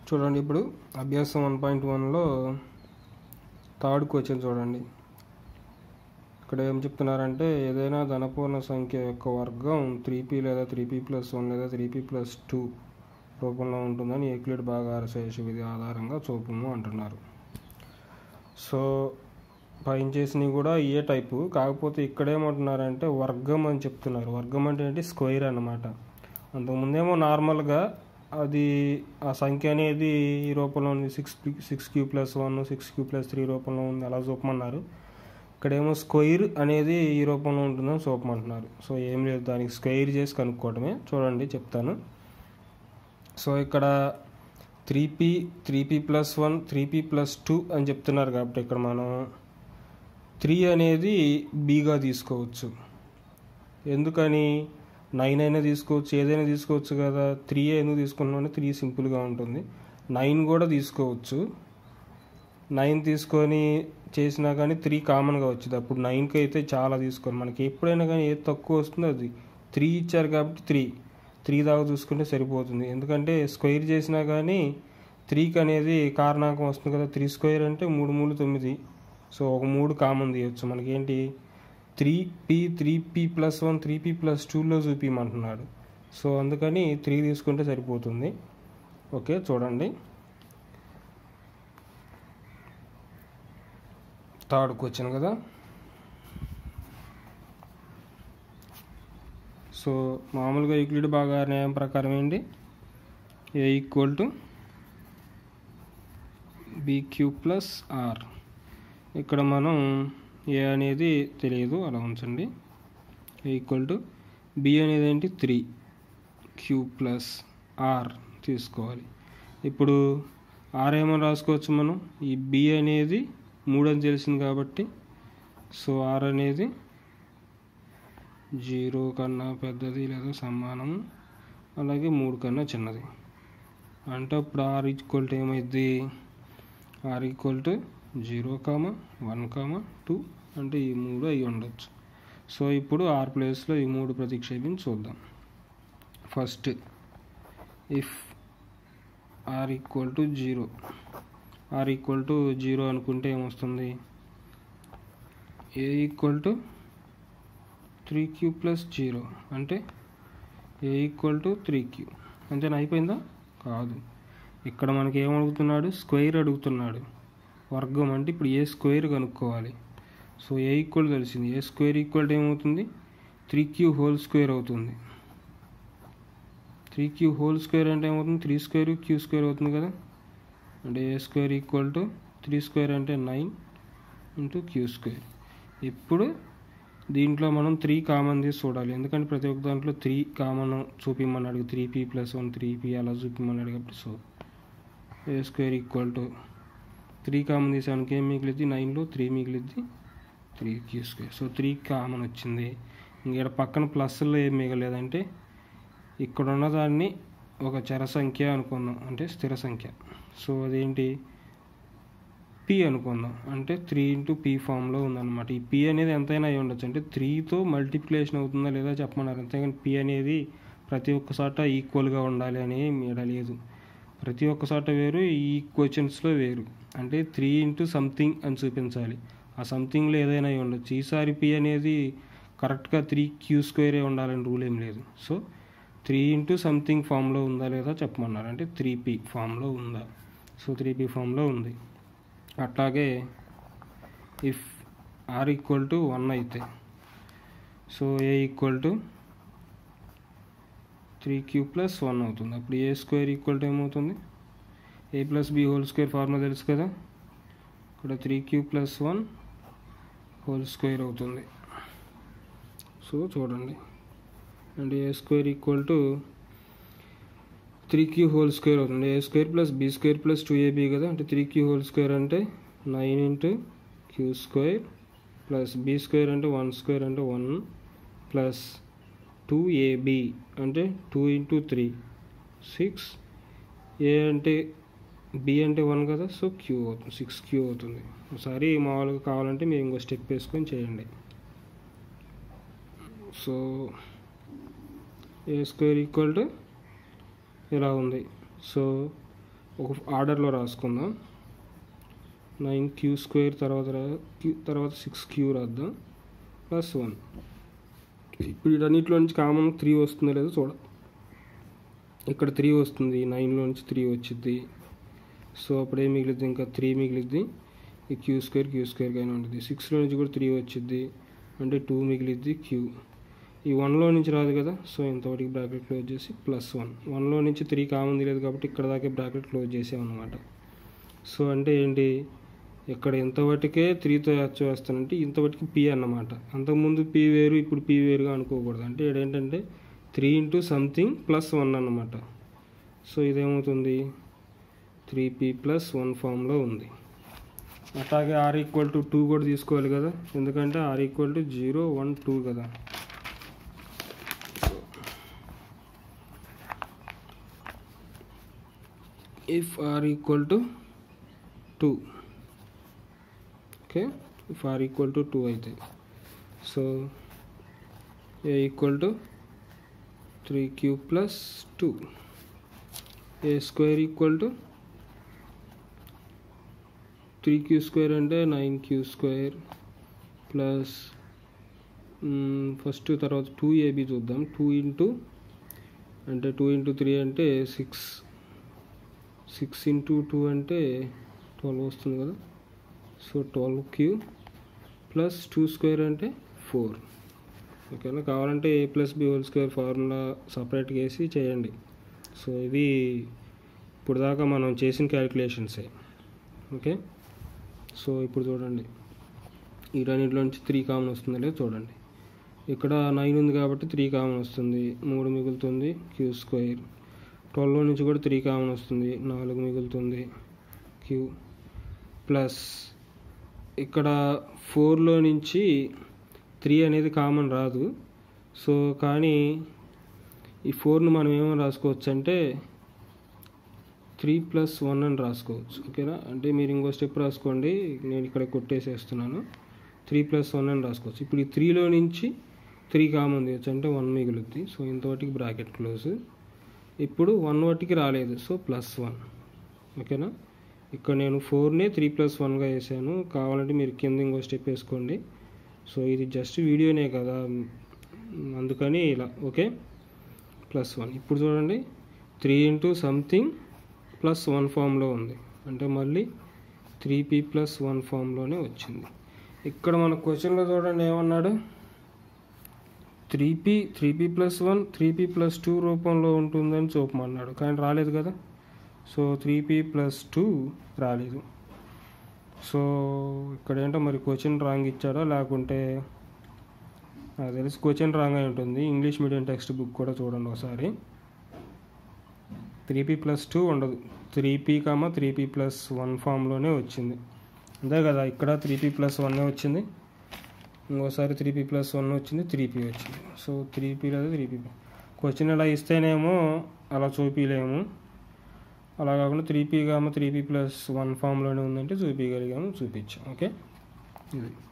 చూడండి ఇప్పుడు అభ్యాసం వన్ పాయింట్ వన్లో థర్డ్ క్వశ్చన్ చూడండి ఇక్కడ ఏం చెప్తున్నారంటే ఏదైనా ధనపూర్ణ సంఖ్య యొక్క వర్గం త్రీ పీ లేదా త్రీ పీ ప్లస్ వన్ లేదా త్రీ పీ ప్లస్ టూ రూపంలో ఉంటుందని ఏక్లిడ్ భాగార శేష విధి ఆధారంగా చూపము అంటున్నారు సో పైన చేసినవి కూడా ఏ టైపు కాకపోతే ఇక్కడ ఏమంటున్నారంటే వర్గం అని చెప్తున్నారు వర్గం అంటే ఏంటి స్క్వేర్ అన్నమాట అంతకుముందేమో నార్మల్గా అది ఆ సంఖ్య అనేది ఈ రూపంలో ఉంది six six q plus one six q plus three రూపంలో ఉంది అలా చూపమన్నారు ఇక్కడేమో స్క్వైర్ అనేది ఈ రూపంలో ఉంటుందని చూపమంటున్నారు సో ఏం లేదు దానికి స్క్వైర్ చేసి కనుక్కోవడమే చూడండి చెప్తాను సో ఇక్కడ three p three p plus one three p plus two అని చెప్తున్నారు కాబట్టి ఇక్కడ మనం త్రీ అనేది బీగా తీసుకోవచ్చు ఎందుకని నైన్ అయినా తీసుకోవచ్చు ఏదైనా తీసుకోవచ్చు కదా త్రీ ఎందుకు తీసుకున్నామంటే త్రీ సింపుల్గా ఉంటుంది నైన్ కూడా తీసుకోవచ్చు నైన్ తీసుకొని చేసినా కానీ త్రీ కామన్గా వచ్చింది అప్పుడు నైన్కి అయితే చాలా తీసుకోవాలి మనకి ఎప్పుడైనా కానీ ఏది తక్కువ వస్తుందో అది త్రీ ఇచ్చారు కాబట్టి త్రీ త్రీ దాకా చూసుకుంటే సరిపోతుంది ఎందుకంటే స్క్వేర్ చేసినా కానీ త్రీకి అనేది కారణాంకం వస్తుంది కదా త్రీ స్క్వేర్ అంటే మూడు మూడు తొమ్మిది సో ఒక మూడు కామన్ తీయచ్చు మనకేంటి three p three p plus one three p plus టూలో చూపించమంటున్నాడు సో అందుకని త్రీ తీసుకుంటే సరిపోతుంది ఓకే చూడండి థర్డ్కి వచ్చాను కదా సో మామూలుగా యూక్లిడ్ బాగా న్యాయం ప్రకారం ఏంటి a equal to b q plus r ఇక్కడ మనం ఏ అనేది తెలియదు అలా ఉంచండి ఏ ఈక్వల్ టు బి అనేది ఏంటి త్రీ క్యూ ప్లస్ ఆర్ తీసుకోవాలి ఇప్పుడు ఆర్ ఏమని రాసుకోవచ్చు మనం ఈ బి అనేది మూడు అని తెలిసింది కాబట్టి సో ఆర్ అనేది జీరో కన్నా పెద్దది లేదా సమానం అలాగే మూడు కన్నా చిన్నది అంటే అప్పుడు ఆర్ ఈక్వల్ టు ఏమైద్ది r equal to zero comma one comma two అంటే ఈ మూడు అయి ఉండొచ్చు సో ఇప్పుడు ఆర్ ప్లేస్లో ఈ మూడు ప్రతిక్షేపించి చూద్దాం first if r equal to zero r equal to zero అనుకుంటే ఏమొస్తుంది a equal to three q plus zero అంటే a equal to three q అంతేనా అయిపోయిందా కాదు ఇక్కడ మనకి ఏం అడుగుతున్నాడు స్క్వేర్ అడుగుతున్నాడు వర్గం అంటే ఇప్పుడు ఏ స్క్వేర్ కనుక్కోవాలి సో ఏ ఈక్వల్ తెలిసింది ఏ స్క్వేర్ ఈక్వల్ ఏమవుతుంది త్రీ క్యూ హోల్ స్క్వేర్ అవుతుంది త్రీ క్యూ హోల్ స్క్వేర్ అంటే ఏమవుతుంది త్రీ స్క్వేర్ క్యూ స్క్వేర్ అవుతుంది కదా అంటే a square equal to three square అంటే నైన్ ఇంటూ క్యూ స్క్వేర్ ఇప్పుడు దీంట్లో మనం త్రీ కామన్ తీసి చూడాలి ఎందుకంటే ప్రతి ఒక్క దాంట్లో త్రీ కామన్ చూపిమన్నాడు three p plus one three p అలా చూపిమన్నాడు కాబట్టి so a square equal to three common తీసానికి ఏం మిగిలిద్ది నైన్లో త్రీ మిగిలిద్ది three q square so three common వచ్చింది ఇక్కడ పక్కన ప్లస్లో ఏం మిగలేదంటే ఇక్కడ ఉన్న దాన్ని ఒక చర సంఖ్య అనుకుందాం అంటే స్థిర సంఖ్య సో అదేంటి పి అనుకుందాం అంటే త్రీ ఇంటూ పీ ఫామ్లో ఉందన్నమాట ఈ పి అనేది ఎంతైనా అయి ఉండొచ్చు అంటే త్రీతో మల్టిప్లికేషన్ అవుతుందా లేదా చెప్పమన్నారు అంతేగాని పి అనేది ప్రతి ఒక్క చోట ఈక్వల్గా ఉండాలి అని మీద లేదు ప్రతి ఒక్క చోట వేరు ఈ క్వశ్చన్స్లో వేరు అంటే త్రీ ఇంటూ సంథింగ్ అని చూపించాలి ఆ సంథింగ్లో ఏదైనా అయి ఉండొచ్చు ఈసారి పి అనేది కరెక్ట్గా త్రీ క్యూ స్క్వేరే ఉండాలని రూల్ ఏం లేదు సో త్రీ ఇంటూ సంథింగ్ ఫామ్లో ఉందా లేదా చెప్పమన్నారు అంటే త్రీ పీ ఫామ్లో ఉందా సో త్రీ పీ ఫామ్లో ఉంది అట్లాగే if r equal to one అయితే so a equal to three q plus one అవుతుంది అప్పుడు ఏ స్క్వేర్ ఈక్వల్ టు ఏమవుతుంది a plus b whole square formula తెలుసు కదా ఇక్కడ three q plus one whole square అవుతుంది సో చూడండి and a square equal to three q whole square అవుతుంది a square plus b square plus two a b కదా అంటే three q whole square అంటే nine into q square plus b square అంటే one square అంటే one plus two a b అంటే two into three six a అంటే b అంటే one కదా so q అవుతుంది సిక్స్ క్యూ అవుతుంది ఒకసారి మామూలుగా కావాలంటే మీరు ఇంకో స్టెప్ వేసుకొని చేయండి so a square equal to ఇలా ఉంది సో ఒక ఆర్డర్లో రాసుకుందాం నైన్ క్యూ స్క్వేర్ తర్వాత రా- క్యూ తర్వాత సిక్స్ క్యూ రాద్దాం ప్లస్ వన్ ఇప్పుడు వీటన్నిటిలో నుంచి కామన్ త్రీ వస్తుందో లేదో చూడ ఇక్కడ త్రీ వస్తుంది నైన్లో నుంచి త్రీ వచ్చింది సో అప్పుడు ఏం మిగిలిద్ది ఇంకా త్రీ మిగిలిద్ది ఈ క్యూ స్క్వేర్ క్యూ స్క్వేర్ కానీ ఉంటుంది సిక్స్లో నుంచి కూడా త్రీ వచ్చింది అంటే టూ మిగిలిద్ది క్యూ ఈ వన్లో నుంచి రాదు కదా సో ఇంతవరకు బ్రాకెట్ క్లోజ్ చేసి ప్లస్ వన్ వన్లో నుంచి త్రీ కామన్ లేదు కాబట్టి ఇక్కడ దాకా బ్రాకెట్ క్లోజ్ చేసామన్నమాట సో అంటే ఏంటి ఇక్కడ ఇంతవరకే త్రీతో చేస్తానంటే ఇంతవరకు పి అన్నమాట అంతకుముందు పి వేరు ఇప్పుడు పి వేరుగా అనుకోకూడదు అంటే ఇక్కడ ఏంటంటే three into something plus one అన్నమాట సో ఇదేమవుతుంది త్రీ పి ప్లస్ వన్ ఫామ్లో ఉంది అట్లాగే ఆర్ ఈక్వల్ టు టూ కూడా తీసుకోవాలి కదా ఎందుకంటే r equal to zero one two కదా if r equal to 2 okay if r equal to 2 అయితే so a equal to 3 cube plus 2 a square equal to 3 q square అంటే 9 q square plus first తర్వాత two a b చూద్దాం two into అంటే two into three అంటే six six into two అంటే twelve వస్తుంది కదా so twelve q plus two square అంటే four ఓకేనా కావాలంటే a plus b whole square formula సపరేట్గా వేసి చేయండి సో ఇవి ఇప్పుడు దాకా మనం చేసిన క్యాలిక్యులేషన్సే ఓకే సో ఇప్పుడు చూడండి ఈ రెండింటిలో నుంచి త్రీ కామన్ వస్తుందో లేదో చూడండి ఇక్కడ నైన్ ఉంది కాబట్టి త్రీ కామన్ వస్తుంది మూడు మిగులుతుంది క్యూ స్క్వేర్ ట్వెల్వ్ నుంచి కూడా త్రీ కామన్ వస్తుంది నాలుగు మిగులుతుంది క్యూ ప్లస్ ఇక్కడ ఫోర్లో నుంచి త్రీ అనేది కామన్ రాదు సో కానీ ఈ ఫోర్ను మనం ఏమని రాసుకోవచ్చు అంటే త్రీ ప్లస్ వన్ అని రాసుకోవచ్చు ఓకేనా అంటే మీరు ఇంకో స్టెప్ రాసుకోండి నేను ఇక్కడ కొట్టేసేస్తున్నాను త్రీ ప్లస్ వన్ అని రాసుకోవచ్చు ఇప్పుడు ఈ త్రీలో నుంచి త్రీ కామన్ తీయచ్చు అంటే వన్ మిగులుద్ది సో ఇంతవరకు బ్రాకెట్ క్లోజ్ ఇప్పుడు వన్ వాటికి రాలేదు సో ప్లస్ వన్ ఓకేనా ఇక్కడ నేను ఫోర్ని త్రీ ప్లస్ వన్గా వేసాను కావాలంటే మీరు కింద ఇంకో స్టెప్ వేసుకోండి సో ఇది జస్ట్ వీడియోనే కదా అందుకని ఇలా ఓకే ప్లస్ వన్ ఇప్పుడు చూడండి three into something plus one ఫామ్లో ఉంది అంటే మళ్ళీ త్రీ పీ ప్లస్ వన్ ఫామ్లోనే వచ్చింది ఇక్కడ మన క్వశ్చన్లో చూడండి ఏమన్నాడు three p three p plus one three p plus two రూపంలో ఉంటుందని చూపమన్నాడు కానీ రాలేదు కదా so three p plus two రాలేదు సో ఇక్కడ ఏంటో మరి క్వశ్చన్ రాంగ్ ఇచ్చాడో లేకుంటే నాకు తెలిసి క్వశ్చన్ రాంగ్ అయి ఉంటుంది ఇంగ్లీష్ మీడియం టెక్స్ట్ బుక్ కూడా చూడండి ఒకసారి త్రీ పీ ప్లస్ టూ ఉండదు three p comma three p plus one ఫామ్లోనే వచ్చింది అంతే కదా ఇక్కడ త్రీ పీ ప్లస్ వన్ వచ్చింది ఇంకోసారి త్రీ పీ ప్లస్ వన్ వచ్చింది త్రీ పీ వచ్చింది సో త్రీ పీ లేదా త్రీ పీ క్వశ్చన్ ఇలా ఇస్తేనేమో అలా చూపించలేము అలా కాకుండా three p comma three p plus one ఫామ్లోనే ఉందంటే చూపించగలిగాము చూపించాం ఓకే ఇది